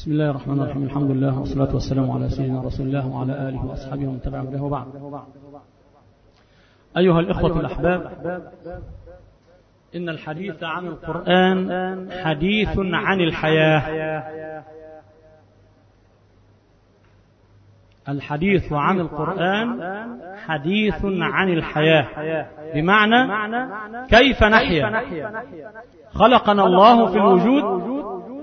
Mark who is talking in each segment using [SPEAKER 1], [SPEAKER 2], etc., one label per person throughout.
[SPEAKER 1] بسم الله الرحمن الرحيم الحمد لله والصلاة والسلام على سيدنا رسول الله وعلى آله وأصحابه ومن تبعهم به وبعد أيها الإخوة الأحباب إن الحديث عن القرآن حديث عن الحياة الحديث عن القرآن حديث عن الحياة بمعنى كيف نحيا خلقنا الله في الوجود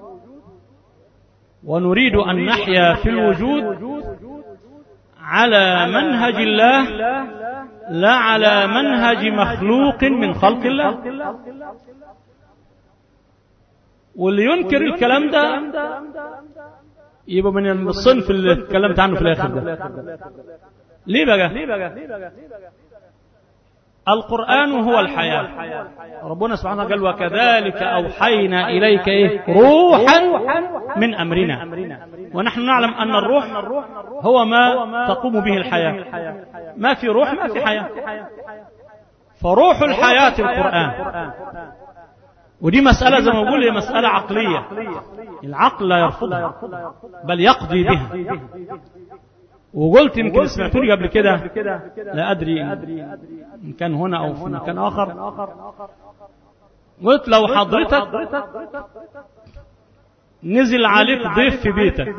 [SPEAKER 1] ونريد أن نحيا في الوجود على منهج الله لا على منهج مخلوق من خلق الله واللي ينكر الكلام ده يبقى من الصنف اللي اتكلمت عنه في الاخر ده ليه بقى القرآن هو الحياة ربنا سبحانه قال وكذلك أوحينا إليك إيه روحا من أمرنا ونحن نعلم أن الروح هو ما تقوم به الحياة ما في روح ما في حياة فروح الحياة القرآن ودي مسألة زي ما بقول هي مسألة عقلية العقل لا يرفضها بل يقضي بها وقلت يمكن سمعتوني قبل كده لا أدري إن كان هنا أو في مكان آخر قلت لو حضرتك نزل عليك ضيف في بيتك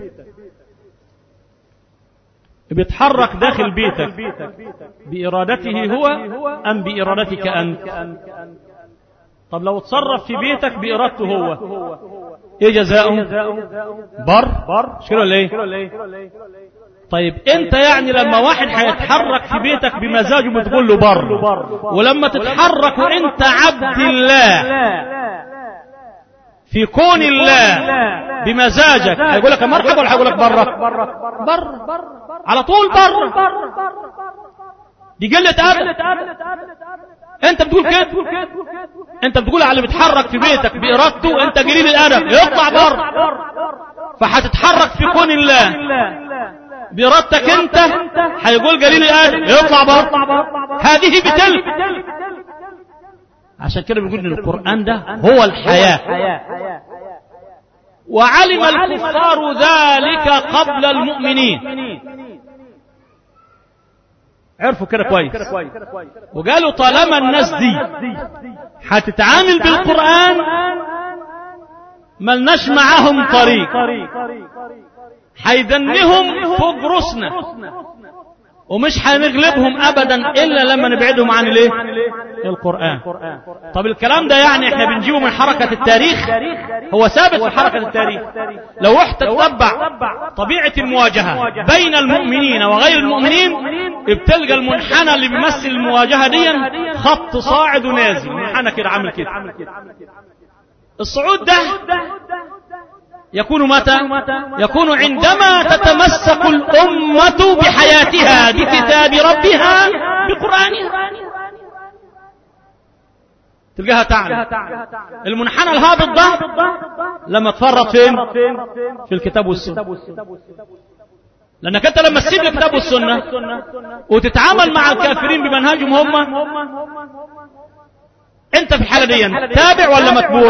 [SPEAKER 1] بيتحرك داخل بيتك بإرادته هو أم بإرادتك أنت طب لو تصرف في بيتك بإرادته هو ايه جزاؤه بر مش كده ولا ايه طيب انت يعني لما واحد هيتحرك في بيتك بمزاجه بتقول له بر ولما تتحرك وانت عبد الله في كون الله بمزاجك هيقول لك مرحبا ولا هيقول لك بره بر على طول بر دي قله ادب انت بتقول كده انت بتقول على اللي بيتحرك في بيتك بارادته انت قليل الادب يطلع بره فهتتحرك في كون الله بإرادتك أنت هيقول قليل الآن يطلع بره هذه بتلك عشان كده بيقول ان القرآن ده هو الحياة وعلم الكفار ذلك قبل المؤمنين عرفوا كده كويس وقالوا طالما الناس دي هتتعامل بالقرآن ملناش معاهم طريق هيدنهم فوق رسنا ومش هنغلبهم ابدا الا لما نبعدهم عن الايه القران طب الكلام ده يعني احنا بنجيبه من حركه التاريخ هو ثابت في حركه التاريخ لو رحت تتبع طبيعه المواجهه بين المؤمنين وغير المؤمنين بتلقى المنحنى اللي بيمثل المواجهه دي خط صاعد ونازل منحنى كده عامل كده الصعود ده يكون متى يكون عندما تتمسك الأمة بحياتها بكتاب ربها بقرآنها تلقاها تعلم المنحنى الهابط ده لما تفرط فين في الكتاب والسنة لأنك أنت لما تسيب الكتاب والسنة وتتعامل مع الكافرين بمنهجهم هم أنت في الحالة دي تابع ولا متبوع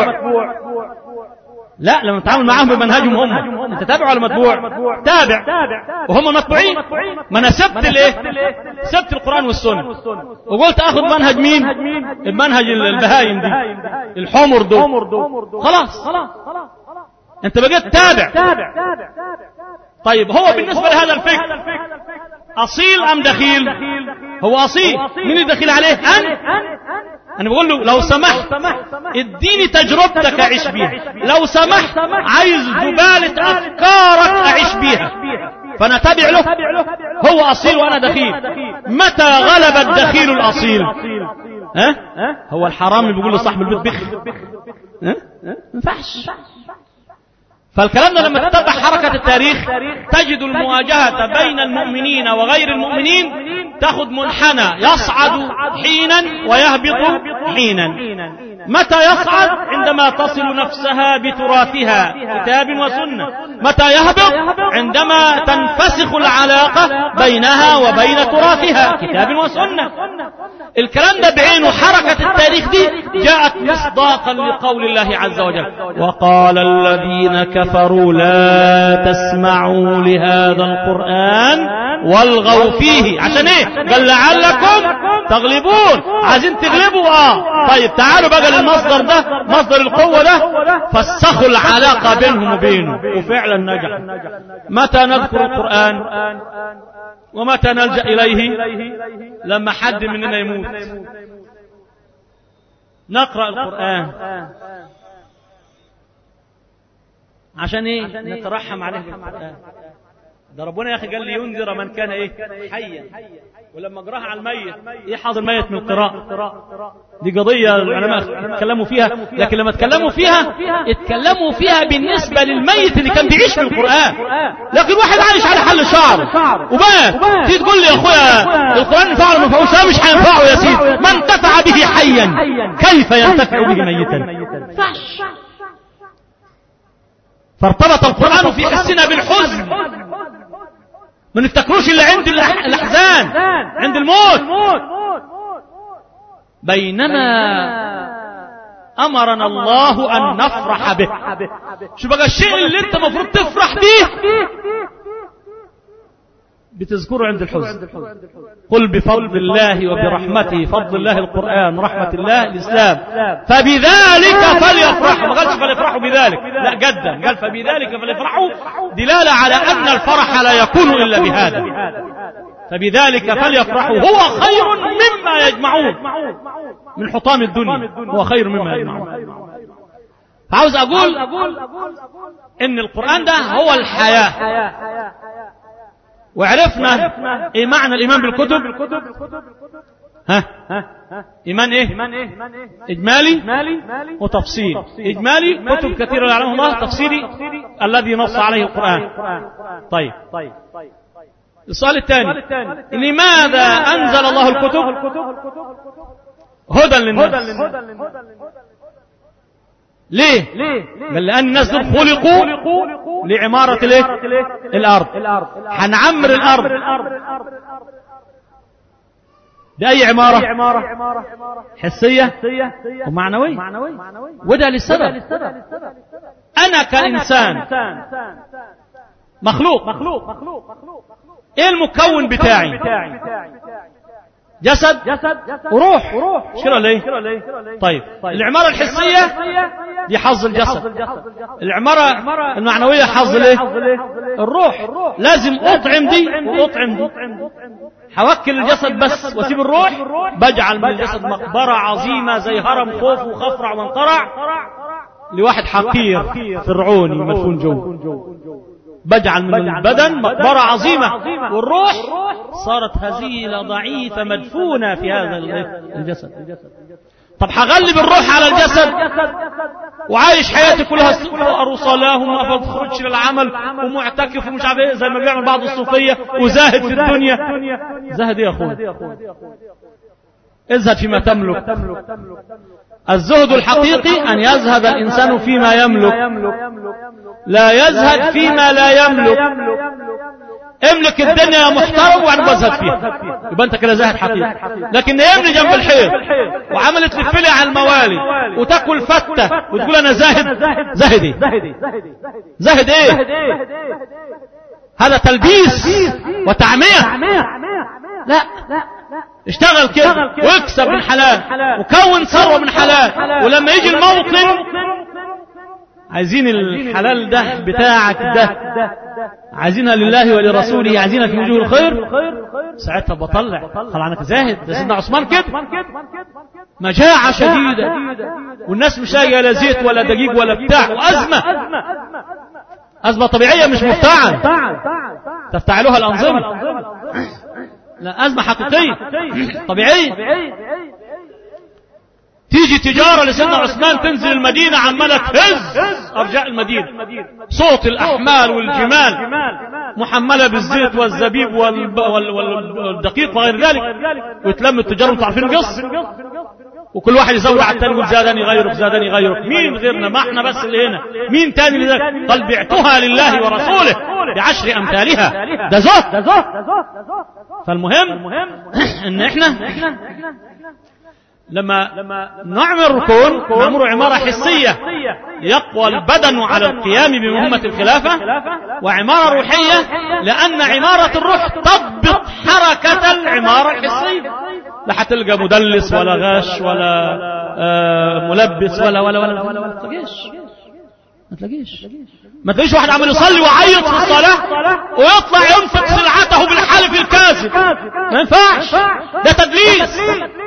[SPEAKER 1] لا لما تتعامل معاهم بمنهجهم هم انت تابع ولا متبوع تابع وهم متبوعين ما انا سبت الايه سبت القران والسنه وقلت اخذ منهج مين المنهج البهايم دي الحمر دول خلاص انت بقيت تابع طيب هو بالنسبه لهذا الفكر اصيل ام دخيل هو اصيل مين اللي دخيل عليه انت انا بقول له لو سمحت اديني تجربتك اعيش بيها لو سمحت عايز زبالة افكارك اعيش بيها فانا تابع له هو اصيل وانا دخيل متى غلب الدخيل الاصيل ها هو الحرامي بيقول لصاحب البيت بخ ها ما ينفعش فالكلام ده لما تتبع حركة التاريخ تجد المواجهة بين المؤمنين وغير المؤمنين تاخذ منحنى يصعد حينا ويهبط حينا متى يصعد عندما تصل نفسها بتراثها كتاب وسنة متى يهبط عندما تنفسخ العلاقة بينها وبين تراثها كتاب وسنة الكلام ده بعينه حركة التاريخ دي جاءت مصداقا لقول الله عز وجل وقال الذين كفروا لا تسمعوا لهذا القرآن والغوا فيه عشان ايه قال لعلكم تغلبون عايزين تغلبوا اه طيب تعالوا بقى للمصدر ده مصدر القوة ده فسخوا العلاقة بينهم وبينه وفعلا نجح متى نذكر القرآن ومتى نلجأ إليه لما حد مننا يموت نقرأ القرآن عشان ايه نترحم عليه بالقرآن ده ربنا يا اخي قال لي ينذر من كان ايه حيا ولما اقراها على الميت ايه حاضر الميت من القراءة دي قضية العلماء اتكلموا فيها لكن لما اتكلموا فيها اتكلموا فيها بالنسبة للميت اللي كان بيعيش في القرآن لكن واحد عايش على حل شعر وبات تيجي تقول لي يا اخويا القرآن ينفعه ولا ما ينفعوش مش هينفعه يا سيدي ما انتفع به حيا كيف ينتفع به ميتا فارتبط القرآن في حسنا بالحزن ما نفتكروش اللي عند الأحزان عند الموت بينما أمرنا الله أن نفرح به شو بقى الشيء اللي انت مفروض تفرح به بتذكره عند الحزن قل بفضل الله وبرحمته فضل الله القرآن رحمة الله الإسلام فبذلك فليفرحوا ما قالش فليفرحوا بذلك لا جدا قال فبذلك فليفرحوا دلالة على أن الفرح لا يكون إلا بهذا فبذلك فليفرحوا هو خير مما يجمعون من حطام الدنيا هو خير مما يجمعون فعاوز أقول إن القرآن ده هو الحياة وعرفنا ايه معنى الايمان بالكتب ها ايمان ايه اجمالي وتفصيلي اجمالي كتب كثيره لا يعلمها الله تفصيلي الذي نص عليه القران طيب السؤال الثاني لماذا انزل الله الكتب هدى للناس ليه قال لان الناس دول خلقوا لعمارة الايه الارض هنعمر الارض بأي عمارة حسية ومعنوية وده للسبب أنا كإنسان مخلوق إيه المكون بتاعي جسد وروح مش كده ليه طيب العمارة الحسية دي حظ الجسد العمارة المعنوية حظ الايه الروح لازم اطعم دي واطعم دي هوكل الجسد بس واسيب الروح بجعل من الجسد مقبرة عظيمة زي هرم خوف وخفرع وانقرع لواحد حقير فرعوني مدفون جوه بجعل من البدن مقبرة عظيمة والروح صارت هزيلة ضعيفة مدفونة في هذا الجسد طب هغلب الروح على الجسد وعايش حياتي كلها استغفار وصلاة وما بخرجش للعمل ومعتكف ومش عارف ايه زي ما بيعمل بعض الصوفية وزاهد في الدنيا زاهد يا اخويا ازهد فيما تملك الزهد الحقيقي أن يزهد الإنسان فيما يملك لا يزهد فيما لا يملك املك الدنيا يا محترم وانا بزهد فيها يبقى انت كده زاهد حقيقي لكن يملي جنب الحيط وعملت تلفلي على الموالي وتاكل فتة وتقول انا زاهد زاهد ايه زاهد ايه هذا تلبيس وتعمية لا اشتغل كده واكسب من حلال وكون ثروة من حلال ولما يجي الموطن عايزين الحلال ده بتاعك ده عايزينها لله ولرسوله عايزينها في وجوه الخير ساعتها بطلع طلع عنك زاهد ده سيدنا عثمان كده مجاعة شديدة والناس مش لاقيه لا زيت ولا دقيق ولا بتاع وأزمة أزمة طبيعية مش مفتعل تفتعلها الأنظمة لا أزمة حقيقية طبيعية تيجي تجارة لسيدنا عثمان تنزل المدينة عمالة تهز أرجاء المدينة صوت الأحمال والجمال محملة بالزيت والزبيب والدقيق وغير ذلك وتلم التجار انتوا عارفين القصة وكل واحد يزود على التاني يقول زادني غيرك زادني غيرك مين غيرنا ما احنا بس اللي هنا مين تاني اللي ذاك قال بعتها لله ورسوله بعشر امثالها ده زهد فالمهم ان احنا لما نعمل ركون نعمل عمارة حسية يقوى البدن على القيام بمهمة الخلافة وعمارة روحية لأن عمارة الروح تضبط حركة العمارة الحسية لا هتلقى مدلس ولا غش ولا آه ملبس ولا ولا ولا ولا ما تلاقيش ما تلاقيش ما تلاقيش واحد عمال يصلي ويعيط في الصلاة ويطلع ينفق سلعته بالحلف الكاذب ما ينفعش ده تدليس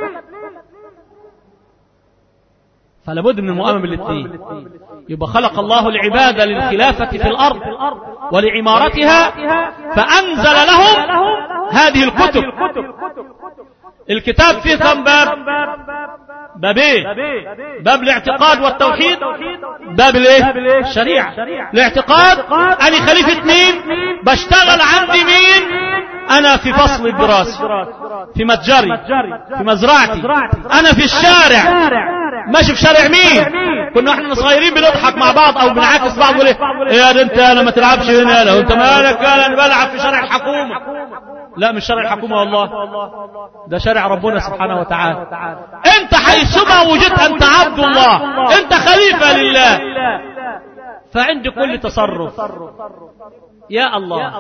[SPEAKER 1] فلا بد من المؤامة بالاثنين يبقى خلق الله العباد للخلافة في الأرض ولعمارتها فأنزل لهم هذه الكتب الكتاب فيه كم باب بابين باب الاعتقاد والتوحيد باب الايه الشريعة الاعتقاد أنا خليفة مين بشتغل عندي مين أنا في فصل الدراسة في متجري في مزرعتي أنا في الشارع ماشي في شارع مين كنا احنا صغيرين بنضحك مع بعض او بنعاكس بعض ونقول ايه يا ده انت انا ما تلعبش هنا لو انت مالك انا بلعب في شارع الحكومه لا مش شارع الحكومه والله ده شارع ربنا سبحانه وتعالى انت حيثما وجدت انت عبد الله انت خليفه لله فعند كل تصرف يا الله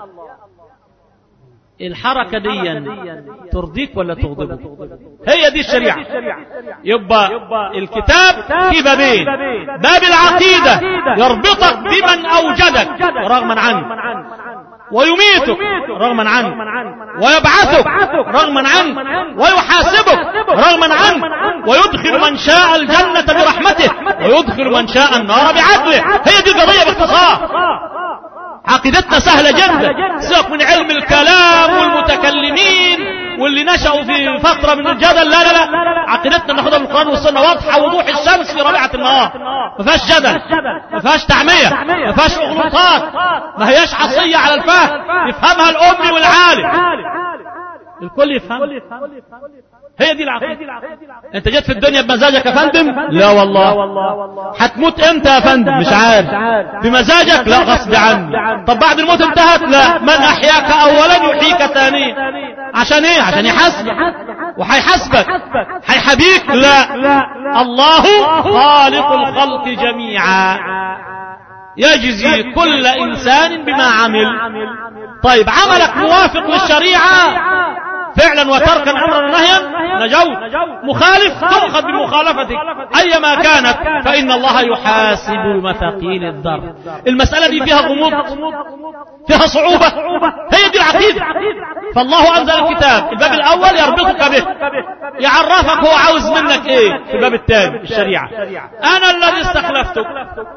[SPEAKER 1] الحركة دي ترضيك ولا تغضبك هي دي الشريعة يبقى الكتاب في بابين باب العقيدة يربطك بمن أوجدك رغما عنه ويميتك رغما عنه ويبعثك رغما عنه ويحاسبك رغما عنه ويدخل من شاء الجنة برحمته ويدخل من شاء النار بعدله هي دي القضية باختصار عقيدتنا سهلة جدا سيبك من علم الكلام والمتكلمين واللي نشأوا في فترة من الجدل لا لا لا عقيدتنا ناخدها من القرآن والسنة واضحة وضوح الشمس في ربيعة النهار ما فيهاش جدل ما فيهاش تعمية ما فيهاش اغلوطات ما هياش عصية على الفهم يفهمها الأم والعالم الكل يفهم هي دي العقيدة انت جيت في الدنيا بمزاجك يا فندم لا والله هتموت امتى يا فندم مش عارف بمزاجك لا غصب عني طب بعد الموت انتهت لا من احياك اولا يحييك ثانيا عشان ايه عشان يحاسبك وهيحاسبك هيحبيك لا الله خالق الخلق جميعا يجزي كل انسان بما عمل طيب عملك موافق للشريعه فعلا وتركا امرا ونهيا نجوت مخالف تؤخذ بمخالفتك ايما كانت فان الله يحاسب مثاقيل الضر المساله دي فيها غموض فيها صعوبه هي دي العقيده فالله انزل الكتاب الباب الاول يربطك به يعرفك هو عاوز منك ايه في الباب الثاني الشريعه انا الذي استخلفتك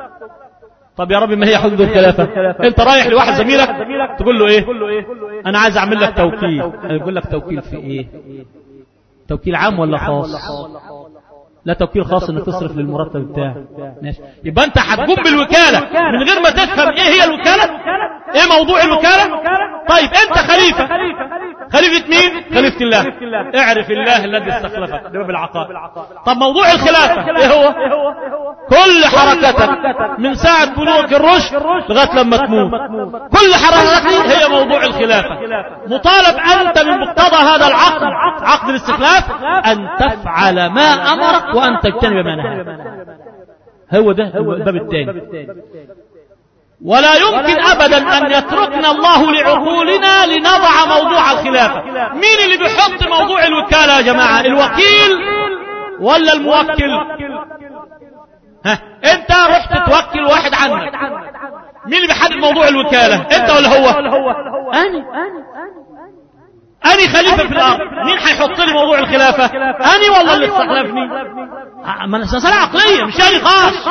[SPEAKER 1] طب يا رب ما هي حدود الخلافة انت رايح لواحد زميلك تقول له ايه انا عايز اعمل لك توكيل يقول لك توكيل في ايه توكيل عام ولا خاص لا توكيل خاص انك تصرف للمرتب بتاعك ماشي يبقى انت هتقوم بالوكالة من غير ما تفهم ايه هي الوكالة ايه موضوع الوكالة طيب انت خليفة خليفة مين خليفة الله اعرف الله الذي استخلفك ده باب العقائد طب موضوع الخلافة ايه هو كل حركتك من ساعة بلوغك الرشد لغاية لما تموت كل حركتك هي موضوع الخلافة مطالب أنت من مقتضى هذا العقد عقد الاستخلاف أن تفعل ما أمرك وأن تجتنب ما نهى هو ده الباب الثاني ولا يمكن أبدا أن يتركنا الله لعقولنا لنضع موضوع الخلافة مين اللي بيحط موضوع الوكالة يا جماعة الوكيل ولا الموكل ها انت رحت توكل واحد عنك مين اللي بيحدد موضوع الوكالة انت ولا هو انا أني خليفة في الأرض مين هيحط لي موضوع الخلافة أني والله اللي استخلفني ما أنا مسألة عقلية مش يعني خاص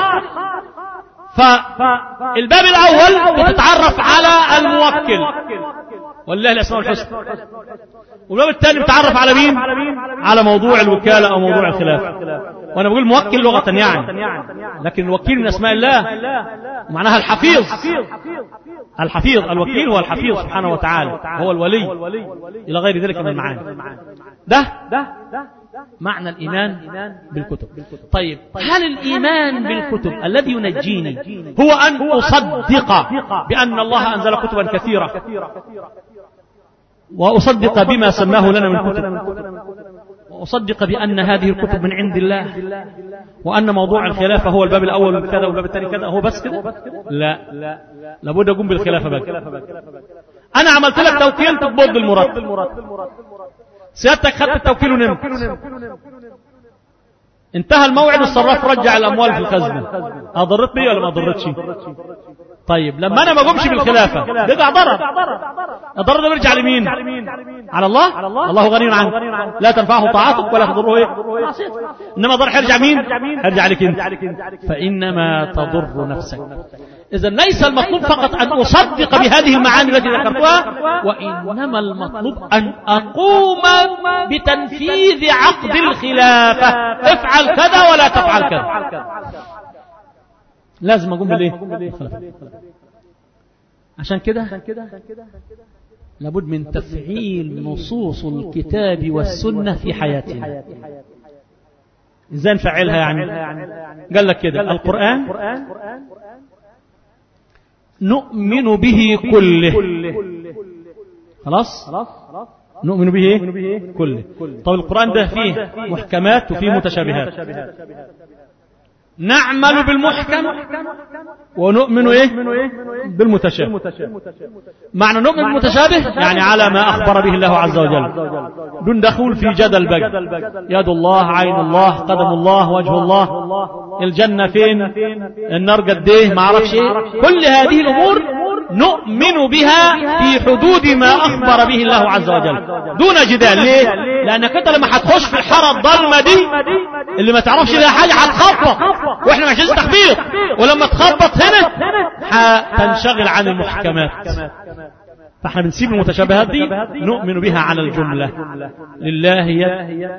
[SPEAKER 1] فالباب الأول بتتعرف على الموكل ولله الأسماء الحسنى والباب الثاني بتعرف على مين على موضوع الوكالة أو موضوع الخلافة وأنا بقول موكل لغة يعني لكن الوكيل من أسماء الله معناها الحفيظ الحفيظ الوكيل هو الحفيظ سبحانه وتعالى هو الولي إلى غير ذلك من المعاني ده معنى الإيمان بالكتب طيب هل الإيمان بالكتب الذي ينجيني هو أن أصدق بأن الله أنزل كتبا كثيرة وأصدق بما سماه لنا من كتب وأصدق بأن هذه الكتب من عند الله وأن موضوع الخلافة هو الباب الأول كذا والباب الثاني كذا هو بس كده لا لابد أقوم بالخلافة بقى أنا عملت لك توكيل تقبض المرتب سيادتك خدت التوكيل ونمت انتهى الموعد الصراف رجع الأموال في الخزنة أضرت بي ولا ما أضرتش طيب لما أنا ما قمش بالخلافة بقع ضرر الضرر ده بيرجع لمين على الله الله غني عنك لا تنفعه طاعتك ولا تضره ايه انما ضر يرجع مين يرجع لك انت فانما تضر نفسك اذا ليس المطلوب فقط ان اصدق بهذه المعاني التي ذكرتها وانما المطلوب ان اقوم بتنفيذ عقد الخلافه افعل كذا ولا تفعل كذا لازم اقوم بالايه عشان كده لابد من تفعيل نصوص الكتاب والسنة في حياتنا ازاي نفعلها يعني قال لك كده القرآن نؤمن به كله خلاص نؤمن به كله طب القرآن ده فيه محكمات وفيه متشابهات نعمل بالمحكم ونؤمن ايه بالمتشابه معنى نؤمن بالمتشابه يعني على ما اخبر به الله عز وجل دون دخول في جدل بقى يد الله عين الله قدم الله وجه الله الجنه فين النار قد ايه ما اعرفش ايه كل هذه الامور نؤمن بها في حدود ما اخبر به الله عز وجل دون جدال ليه لانك انت لما هتخش في الحاره الضلمه دي اللي ما تعرفش لها حاجه هتخبط واحنا مش عايزين تخبيط ولما تخبط هنا هتنشغل عن المحكمات فاحنا بنسيب المتشابهات دي نؤمن بها على الجملة لله يد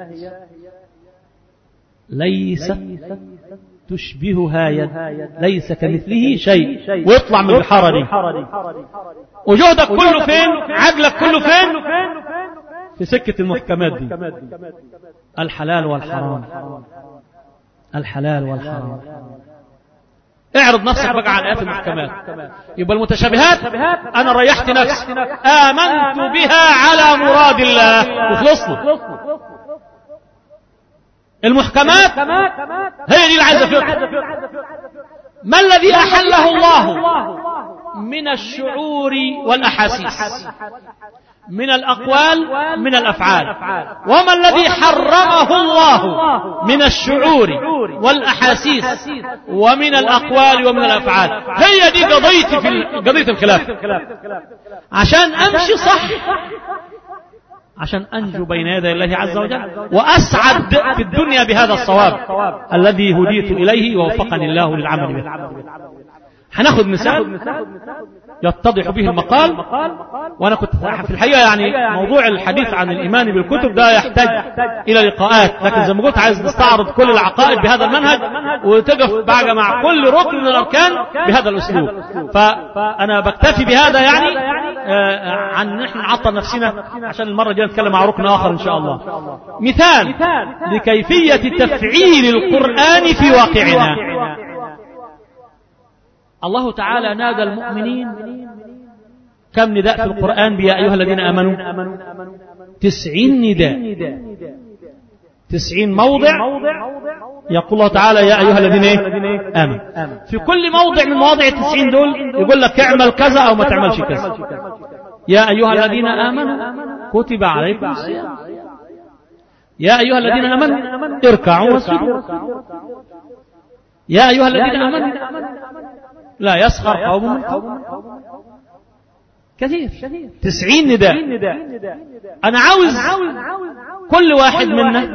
[SPEAKER 1] ليست تشبهها يد ليس كمثله شيء واطلع من الحارة دي وجهدك كله فين عقلك كله فين في سكة المحكمات دي الحلال والحرام الحلال والحرام اعرض نفسك بقى عن آيات المحكمات يبقى المتشابهات أنا ريحت نفسي آمنت بها على مراد الله وخلصنا المحكمات هي دي اللي عايزة فقه ما الذي أحله الله من الشعور والأحاسيس من الأقوال من الأفعال وما الذي حرمه الله من الشعور والأحاسيس ومن الأقوال ومن الأفعال هي دي قضيتي في قضية الخلاف عشان أمشي صح عشان أنجو بين يدي الله عز وجل وأسعد في الدنيا بهذا الصواب الذي هديت إليه ووفقني الله للعمل به هناخذ مثال يتضح به المقال وانا كنت في الحقيقه يعني موضوع الحديث عن الايمان بالكتب ده يحتاج الى لقاءات لكن زي ما قلت عايز نستعرض كل العقائد بهذا المنهج وتقف بقى مع كل ركن من الاركان بهذا الاسلوب فانا بكتفي بهذا يعني عن نحن نعطل نفسنا عشان المره الجايه نتكلم مع ركن اخر ان شاء الله مثال لكيفيه تفعيل القران في واقعنا الله تعالى نادى المؤمنين كم نداء في القرآن بيا أيها الذين آمنوا تسعين نداء تسعين موضع يقول الله تعالى يا أيها الذين آمنوا في كل موضع من مواضع التسعين دول يقول لك اعمل كذا أو ما تعملش كذا يا أيها الذين آمنوا كتب عليكم الصيام يا أيها الذين آمنوا اركعوا واسجدوا يا أيها الذين آمنوا لا يسخر قوم من قوم كثير تسعين نداء أنا عاوز كل واحد منا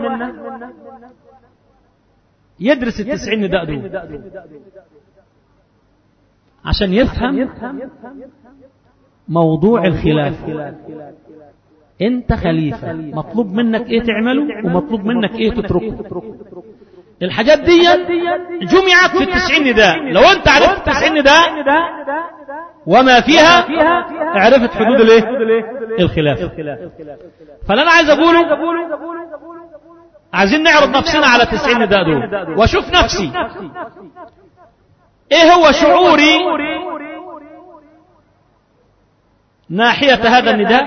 [SPEAKER 1] يدرس التسعين نداء دول عشان يفهم موضوع الخلاف انت خليفة مطلوب منك ايه تعمله ومطلوب منك ايه تتركه الحاجات دي جمعت في التسعين نداء لو انت عرفت التسعين نداء وما فيها عرفت حدود الايه الخلاف فاللي انا عايز اقوله عايزين نعرض نفسنا على تسعين نداء دول واشوف نفسي ايه هو شعوري ناحية هذا النداء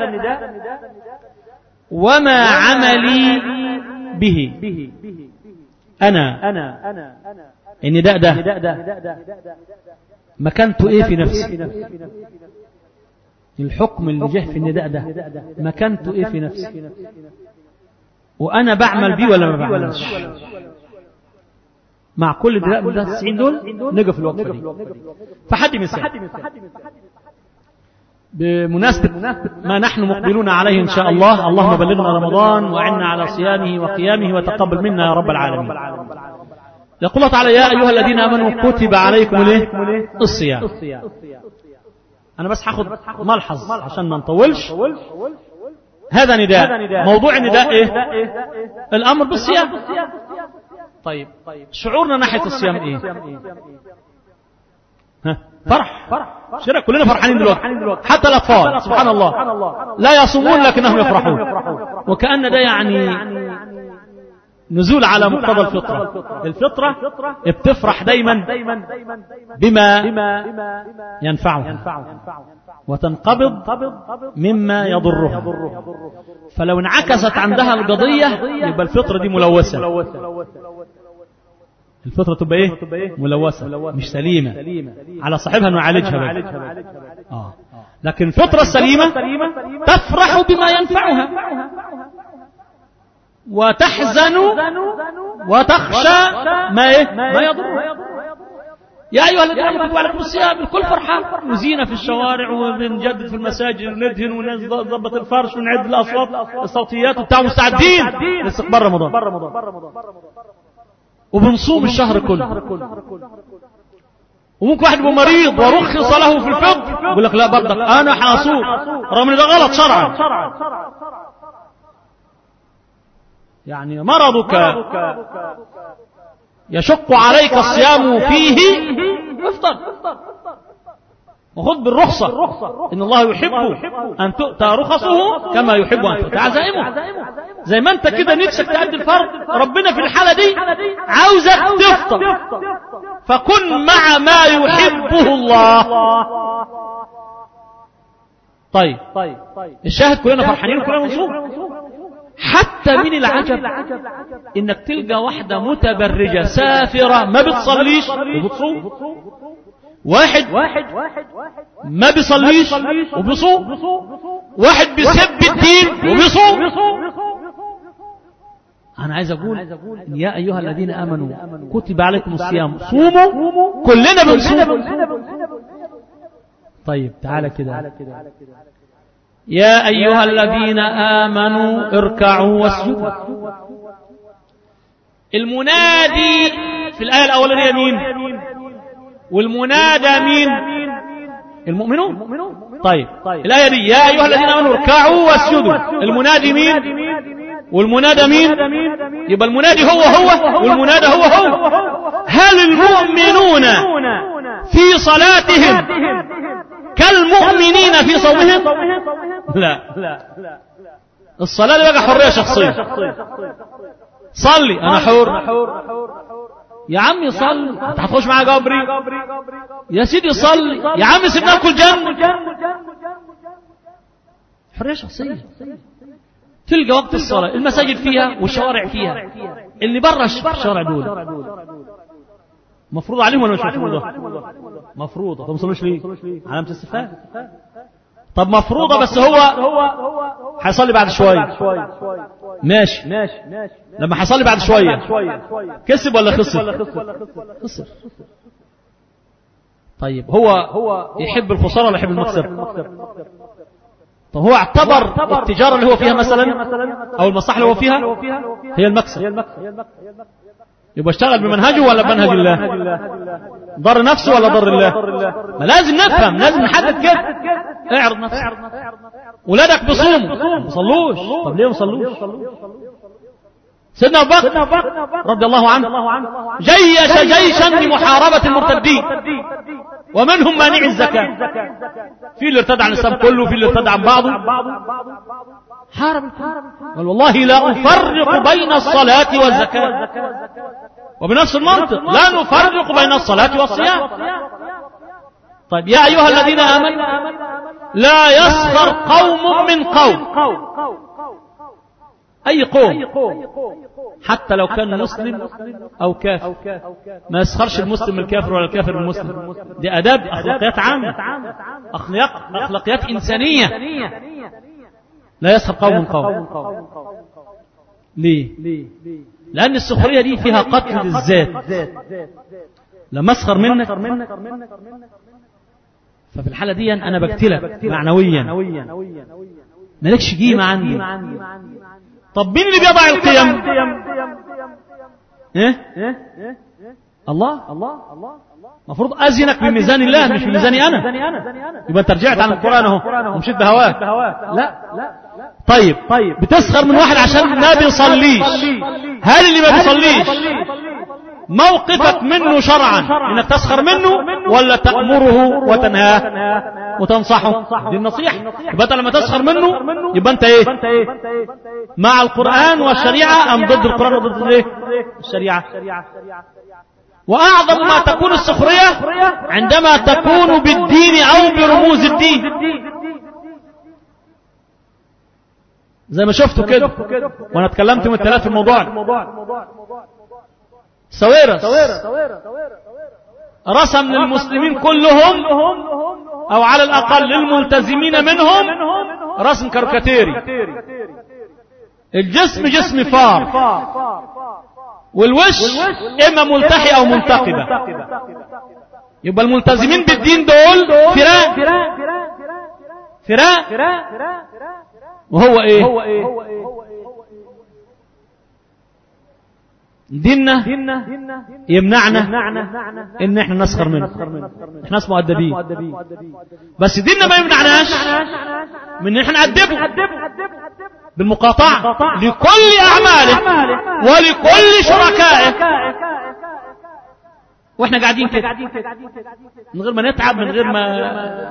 [SPEAKER 1] وما عملي به أنا النداء ده مكانته ايه في نفسي الحكم اللي جه في النداء ده مكانته ايه في نفسي وانا بعمل بيه ولا ما بعملش مع كل نداء من 90 دول نقف الوقفه دي فحد مثال بمناسبة ما نحن مقبلون عليه إن شاء الله اللهم بلغنا رمضان وعنا على صيامه وقيامه وتقبل منا يا رب العالمين يقول الله تعالى يا أيها الذين آمنوا كتب عليكم الايه الصيام أنا بس هاخد ملحظ عشان ما نطولش هذا نداء موضوع النداء إيه الأمر بالصيام طيب شعورنا ناحية الصيام إيه ها فرح شرك كلنا فرحانين دلوقتي حتى الأطفال سبحان الله لا يصومون لكنهم يفرحون وكأن ده يعني نزول على مقتضى الفطرة الفطرة بتفرح دايما بما ينفعها وتنقبض مما يضرها فلو انعكست عندها القضية يبقى الفطرة دي ملوثة الفطرة تبقى ايه ملوثة مش سليمة على صاحبها نعالجها بقى. آه. لكن الفطرة السليمة تفرح بما ينفعها وتحزن وتخشى ما ايه ما يضرها يا ايها الذين امنوا كتب عليكم الصيام الكل فرحان وزينه في الشوارع وبنجدد في المساجد وندهن ونظبط الفرش ونعد الاصوات الصوتيات وبتاع مستعدين لاستقبال رمضان وبنصوم الشهر كله وممكن واحد يبقى مريض ورخص له في الفطر يقول لك لا برضك انا حاصوم رغم ان ده غلط شرعا يعني مرضك يشق عليك الصيام فيه افطر وخذ بالرخصة إن الله يحب أن تؤتى رخصه كما يحب أن تؤتى عزائمه زي ما أنت كده نفسك تأدي الفرض ربنا في الحالة دي عاوزك تفطر فكن مع ما يحبه الله طيب الشاهد كلنا فرحانين وكلنا منصوب حتى من العجب انك تلقى واحدة متبرجة سافرة ما بتصليش وبتصوم واحد ما بيصليش وبيصوم واحد بيسب الدين وبيصوم أنا عايز أقول يا أيها الذين آمنوا كتب عليكم الصيام صوموا كلنا بنصوم طيب تعالى كده يا أيها الذين آمنوا اركعوا واسجدوا المنادي في الآية الأولانية مين والمنادى مين المؤمنون طيب الآية دي يا أيها الذين آمنوا اركعوا واسجدوا المنادي مين والمنادى مين يبقى المنادي هو هو والمنادى هو هو هل المؤمنون في صلاتهم كالمؤمنين في صومهم لا الصلاة دي بقى حرية شخصية صلي أنا حر يا عمي صلي انت هتخش معايا جبري يا سيدي صلي يا عمي سيبنا ناكل جنب حرية شخصية تلقى وقت الصلاة المساجد فيها والشوارع فيها اللي برا الشوارع دول مفروض عليهم ولا مش مفروضة مفروضة طب مصلوش ليه علامة استفهام طب مفروضة بس هو هيصلي بعد شوية ماشي لما هيصلي بعد شوية كسب ولا خسر خسر طيب هو يحب الخسارة ولا يحب المكسب طب هو اعتبر التجارة اللي هو فيها مثلا او المصلحة اللي هو فيها هي المكسب يبقى اشتغل بمنهجه ولا بمنهج الله ضر نفسه ولا ضر الله ما لازم نفهم لازم نحدد كده اعرض نفسك ولادك بيصوموا ما صلوش طب ليه ما صلوش سيدنا ابو بكر رضي الله عنه جيش جيشا لمحاربة المرتدين ومنهم مانع الزكاة في اللي ارتدى عن الإسلام كله في اللي ارتدى عن بعضه حارب الكفر قال والله لا أفرق بين الصلاة والزكاة وبنفس المنطق لا نفرق بين الصلاة والصيام طيب يا أيها الذين آمنوا لا يسخر قوم من قوم أي قوم حتى لو كان مسلم أو كافر ما يسخرش المسلم من الكافر ولا الكافر من المسلم دي أداب أخلاقيات عامة أخلاق أخلاقيات إنسانية لا يسخر قوم من قوم ليه لأن السخرية دي فيها قتل الذات لما أسخر منك ففي الحالة دي أنا بقتلك معنويا مالكش قيمة عندي طب مين اللي بيضع القيم ايه الله المفروض أزنك بميزان الله مش بميزاني أنا يبقى أنت رجعت عن القرآن أهو ومشيت بهواك لا طيب بتسخر من واحد عشان ما بيصليش هل اللي ما بيصليش موقفك منه شرعا انك تسخر منه ولا تأمره وتنهاه وتنصحه دي النصيحة يبقى انت لما تسخر منه يبقى انت ايه مع القرآن والشريعة ام ضد القرآن وضد الايه الشريعة واعظم ما تكون السخرية عندما تكون بالدين او برموز الدين زي ما شفتوا كده وانا اتكلمت من الثلاث في الموضوع سويرس رسم للمسلمين كلهم او على الاقل للملتزمين منهم رسم كاريكاتيري الجسم جسم فار والوش اما ملتحي او منتقبه يبقى الملتزمين بالدين دول فراق فراق وهو ايه ديننا يمنعنا ان احنا نسخر منه احنا ناس مؤدبين بس ديننا ما يمنعناش من ان احنا نأدبه بالمقاطعة لكل اعماله ولكل شركائه واحنا قاعدين كده من غير ما نتعب من غير ما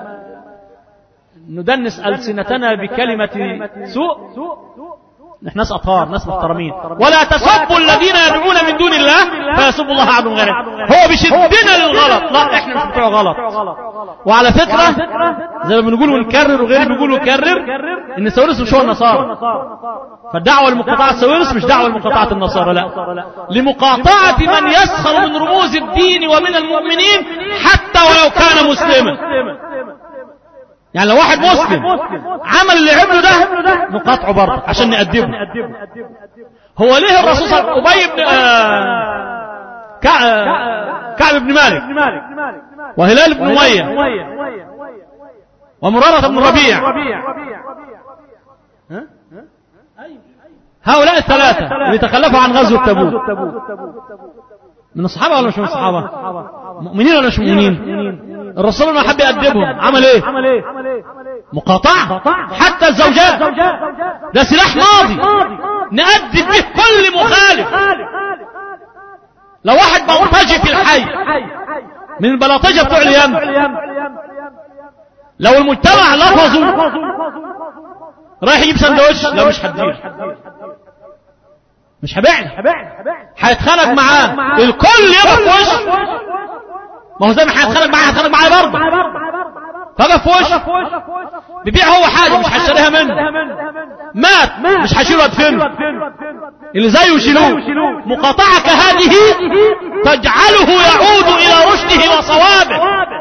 [SPEAKER 1] ندنس ألسنتنا بكلمة سوء نحن ناس أطهار ناس محترمين ولا تسبوا الذين يدعون من دون الله فيسبوا الله عبد غيره هو بيشدنا للغلط لا احنا مش بتوع غلط وعلى فكرة زي ما بنقول ونكرر وغيري بيقولوا كرر ان السويرس مش هو النصارى فالدعوة لمقاطعة السويرس مش دعوة لمقاطعة النصارى لا لمقاطعة من يسخر من رموز الدين ومن المؤمنين حتى ولو كان مسلما يعني لو واحد مسلم عمل اللي عمله ده نقاطعه برضه عشان نأدبه هو ليه الرسول صلى الله عليه وسلم أبي بن كعب بن مالك وهلال بن أمية ومرارة بن ربيع هؤلاء الثلاثة اللي تخلفوا عن غزوة تبوك من الصحابة ولا مش من الصحابة مؤمنين ولا مش مؤمنين الرسول ما حب يأدبهم عمل ايه مقاطعة حتى الزوجات ده سلاح ماضي نأدب به كل مخالف لو واحد بلطجي في الحي من البلاطجة بتوع اليمن لو المجتمع لفظوا رايح يجيب سندوتش لا مش هديه مش هبيعني هيتخانق معاه الكل يبقى في وشه ما هو زي ما هيتخانق معاه هيتخانق معاه برضه فبقى في وشه بيبيع هو حاجه مش هيشتريها منه مات مش هيشيله وادفنه اللي زيه يشيلوه مقاطعه كهذه تجعله يعود الى رشده وصوابه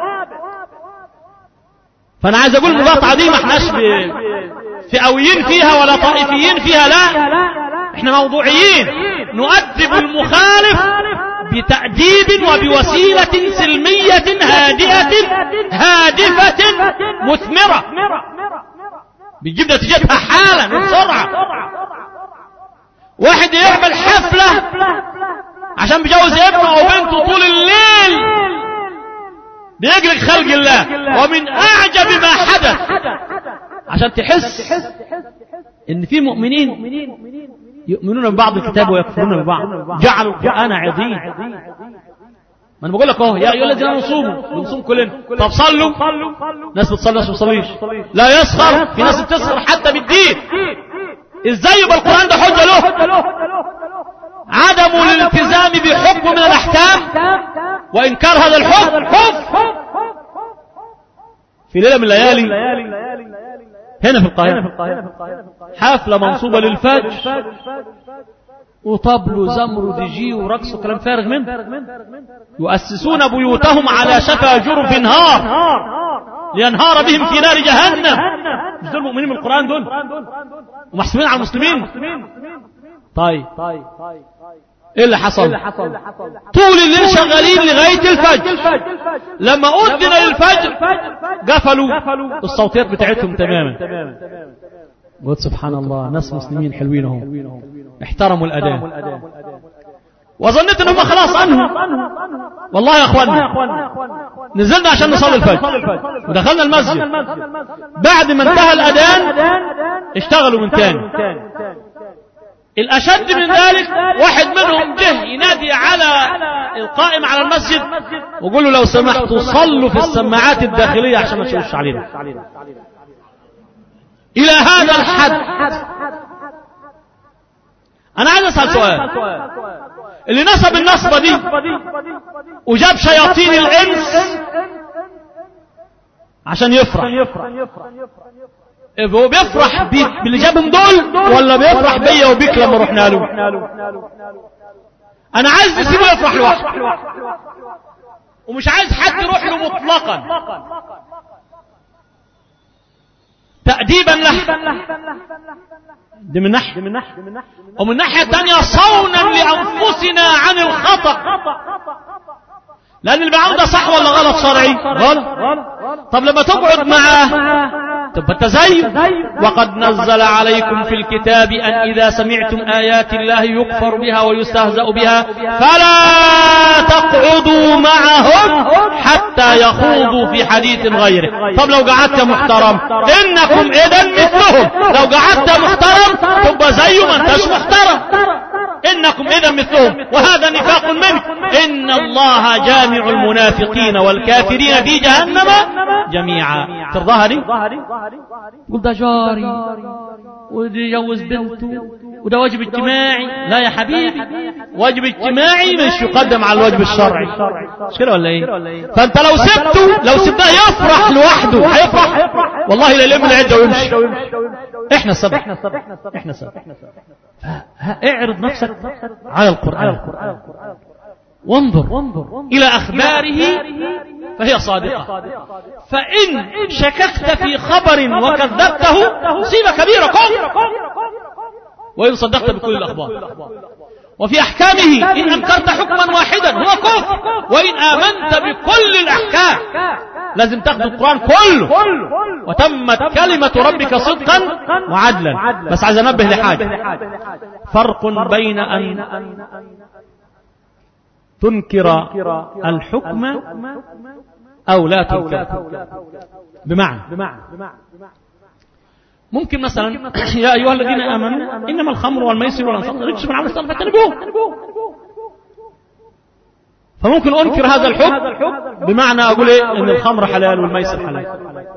[SPEAKER 1] فانا عايز اقول المقاطعه دي ما احناش فئويين فيها ولا طائفيين فيها لا احنا موضوعيين نؤدب المخالف بتأديب وبوسيلة سلمية هادئة هادفة مثمرة بيجيب نتيجتها حالا بسرعة واحد يعمل حفلة عشان بيجوز ابنه او بنته طول الليل بيجري خلق الله ومن اعجب ما حدث عشان تحس ان في مؤمنين يؤمنون ببعض الكتاب ويكفرون ببعض جعلوا القرآن عظيم ما انا بقول لك اهو يا ايها الذين امنوا صوموا بنصوم كلنا طب صلوا ناس بتصلي ناس ما بتصليش لا يسخر في ناس بتسخر حتى بالدين ازاي يبقى القرآن ده حجة له عدم الالتزام بحكم من الأحكام وإنكار هذا الحكم كفر في ليلة من الليالي هنا في القاهرة حفلة منصوبة للفجر وطبل وزمر وديجي ورقص وكلام فارغ منه يؤسسون بيوتهم على شفا جرف نهار لينهار بهم في نار جهنم مش دول مؤمنين من القرآن دول ومحسوبين على المسلمين طيب ايه اللي حصل طول الليل شغالين لغاية الفجر لما أذن للفجر قفلوا الصوتيات بتاعتهم تماما قلت سبحان الله ناس مسلمين حلوين هم احترموا الأداء وظنيت انهم خلاص انهوا والله يا اخوانا نزلنا عشان نصلي الفجر ودخلنا المسجد بعد ما انتهى الاذان اشتغلوا من تاني الأشد من ذلك واحد منهم جه ينادي على القائم على المسجد وقول له لو سمحتوا صلوا في السماعات الداخلية عشان ما تشوش علينا إلى هذا الحد أنا عايز أسأل سؤال اللي نصب النصبة دي وجاب شياطين الإنس عشان يفرح هو بيفرح باللي جابهم دول ولا بيفرح بيا وبيك لما رحنا له انا عايز نسيبه يفرح لوحده ومش عايز حد يروح له مطلقا تأديبا له دي من ناحية ومن ناحية تانية صونا لأنفسنا عن الخطأ لأن اللي بيعمل ده صح ولا غلط شرعي غلط طب لما تقعد معاه تبقى التزين وقد نزل عليكم في الكتاب أن إذا سمعتم آيات الله يكفر بها ويستهزأ بها فلا تقعدوا معهم حتى يخوضوا في حديث غيره طب لو قعدت محترم إنكم إذا مثلهم لو قعدت محترم تبقى زي ما انتش محترم إنكم إذا مثلهم وهذا نفاق منك إن الله جامع المنافقين والكافرين في جهنم جميعا ترضاها دي قل ده جاري ودي يجوز بنته وده واجب اجتماعي لا يا حبيبي واجب اجتماعي مش يقدم على الواجب الشرعي مش كده ولا ايه فانت لو سبته لو سبته يفرح لوحده هيفرح والله لا يلم العده ويمشي احنا السبب احنا السبب اعرض نفسك على القرآن وانظر إلى أخباره فهي صادقة فإن شككت في خبر وكذبته مصيبة كبيرة كفر وإن صدقت بكل الأخبار وفي أحكامه إن أنكرت حكما واحدا هو كفر وإن آمنت بكل الأحكام لازم تاخد القرآن كله وتمت كلمة ربك صدقا وعدلا بس عايز انبه لحاجة فرق بين أن تنكر الحكم أو لا تنكر بمعنى ممكن مثلا يا أيها الذين آمنوا إنما الخمر والميسر والأنصار رجس من عمل السلام فاجتنبوه فممكن أنكر هذا الحكم بمعنى أقول إيه إن الخمر حلال والميسر حلال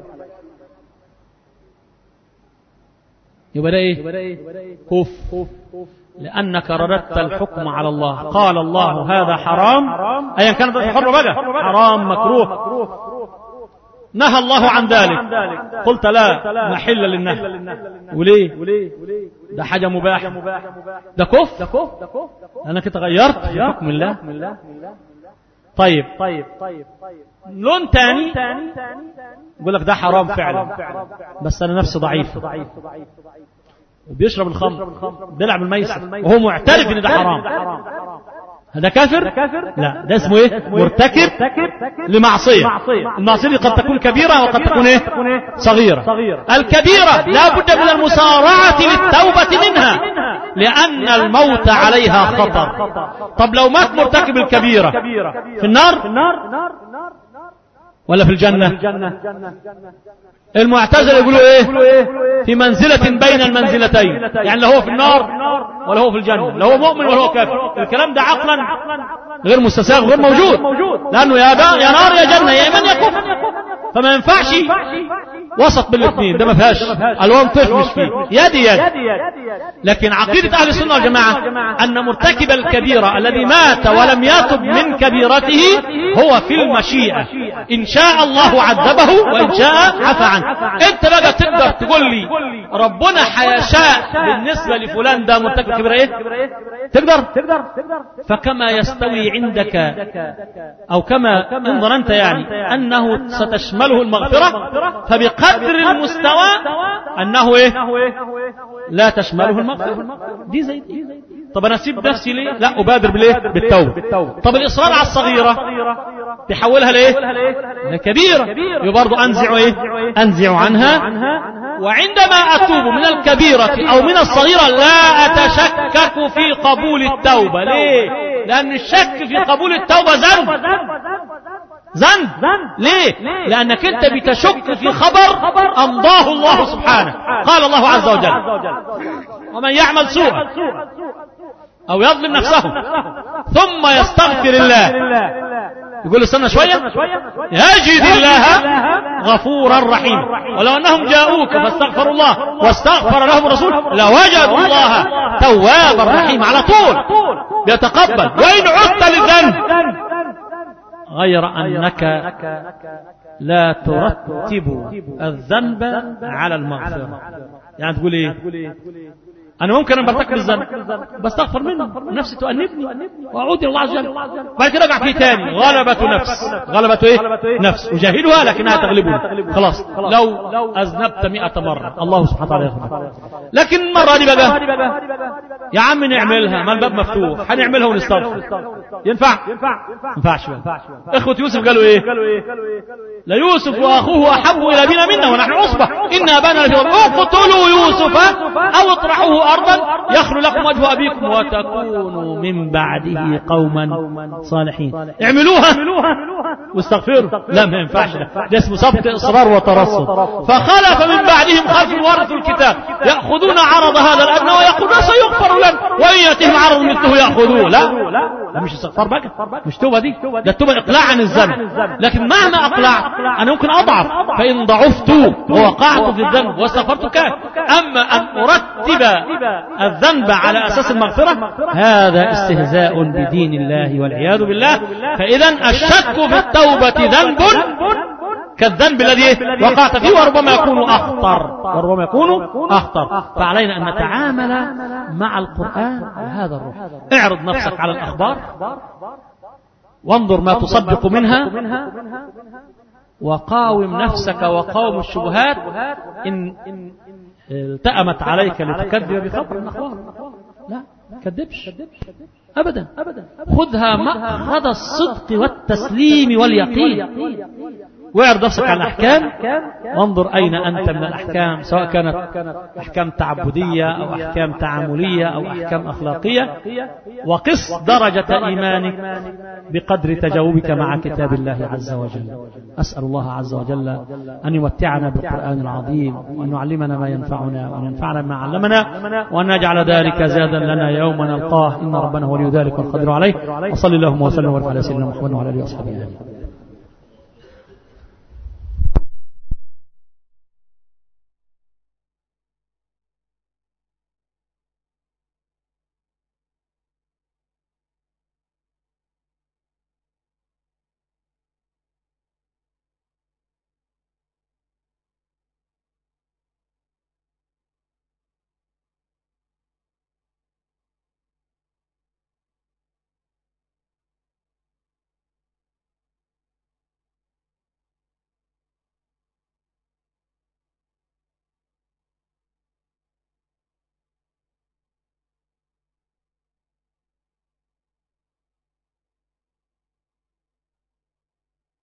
[SPEAKER 1] يبقى ده إيه كف لأنك رددت الحكم على الله قال الله هذا حرام أيا كانت الحر بقى حرام مكروه نهى الله عن ذلك قلت لا محل للنهي وليه ده حاجة مباحة ده كف لأنك تغيرت في حكم الله طيب طيب طيب لون تاني يقول لك ده حرام فعلا بس انا نفسي ضعيف وبيشرب الخمر بيلعب الميسر وهو معترف ان ده حرام هذا كافر لا ده اسمه ايه مرتكب لمعصية المعصية قد تكون كبيرة وقد تكون ايه صغيرة الكبيرة لا بد من المسارعة للتوبة منها لأن الموت عليها خطر طب لو مات مرتكب الكبيرة في النار ولا في الجنة المعتزله يقولوا ايه في منزلة بين المنزلتين يعني لا هو في النار ولا هو في الجنة لا هو مؤمن ولا هو كافر الكلام ده عقلا غير مستساغ غير موجود لأنه يا, يا نار يا جنة يا من يكفر فما ينفعش وسط بين الاثنين ده ما فيهاش الوان طفل مش فيه يدي يد لكن عقيدة أهل السنة والجماعة أن مرتكب الكبيرة الذي مات ولم يتب من كبيرته هو في المشيئة إن شاء الله عذبه وإن شاء عفى عنه أنت بقى تقدر تقول لي ربنا حيشاء بالنسبة لفلان ده مرتكب كبيرة إيه تقدر فكما يستوي عندك أو كما إن ظننت يعني أنه ستشمله المغفرة فبقدر المستوى أنه إيه لا تشمله المغفرة دي زي دي طب أنا أسيب نفسي ليه لا أبادر بالإيه بالتوبة طب الإصرار على الصغيرة تحولها لإيه لكبيرة يبقى برضه أنزع إيه أنزع عنها وعندما أتوب من الكبيرة أو من الصغيرة لا أتشكك في قبول التوبة ليه لأن الشك في قبول التوبة ذنب ذنب ليه لأنك أنت بتشك في خبر أمضاه الله سبحانه قال الله عز وجل ومن يعمل سوءا أو يظلم نفسه ثم يستغفر الله يقول استنى شوية يجد الله غفورا رحيما ولو أنهم جاءوك فاستغفروا الله واستغفر لهم الرسول لوجدوا الله توابا رحيما على طول بيتقبل وإن عدت للذنب غير أنك لا ترتب الذنب على المغفرة يعني تقول ايه انا ممكن ان برتكب الذنب بستغفر منه نفسي تؤنبني واعود الى الله عز وجل بعد كده ارجع فيه تاني غلبة نفس غلبة ايه نفس اجاهدها لكنها تغلبني خلاص لو اذنبت مئة مرة الله سبحانه وتعالى يغفر لكن المرة دي بقى يا عم نعملها ما الباب مفتوح هنعملها ونستغفر ينفع ينفعش اخوة يوسف قالوا ايه لا يوسف واخوه احب الى ابينا منا ونحن عصبة ان ابانا لفي اقتلوا يوسف او اطرحوه ارضا يخلو لكم وجه ابيكم وتكونوا من بعده قوما صالحين اعملوها واستغفروا لا ما ينفعش ده اسمه سبق اصرار وترصد فخلف من بعدهم خلف ورثوا الكتاب ياخذون عرض هذا الادنى ويقولون سيغفر لنا وان ياتهم عرض مثله ياخذوه لا لا مش استغفار بقى مش توبه دي ده التوبه اقلاع عن الذنب لكن مهما اقلعت انا ممكن اضعف فان ضعفت ووقعت في الذنب واستغفرت كان اما ان ارتب الذنب على اساس المغفره هذا استهزاء بدين الله والعياذ بالله فاذا الشك في التوبه ذنب كالذنب الذي وقعت فيه وربما يكون أخطر وربما يكون أخطر فعلينا أن نتعامل مع القرآن بهذا الروح اعرض نفسك على الأخبار وانظر ما تصدق منها وقاوم نفسك وقاوم الشبهات إن التأمت عليك لتكذب بخبر الأخبار لا كذبش أبدا خذها مأخذ الصدق والتسليم واليقين واعرض نفسك على الأحكام وانظر أين أنت من الأحكام سواء كانت أحكام تعبدية أو أحكام تعاملية أو أحكام أخلاقية وقس درجة إيمانك بقدر تجاوبك مع كتاب الله عز وجل أسأل الله عز وجل أن يمتعنا بالقرآن العظيم وأن يعلمنا ما ينفعنا وأن ينفعنا بما علمنا وأن يجعل ذلك زادا لنا يوم نلقاه إن ربنا ولي ذلك والقدر عليه وصلى اللهم وسلم وبارك على سيدنا محمد وعلى آله وصحبه أجمعين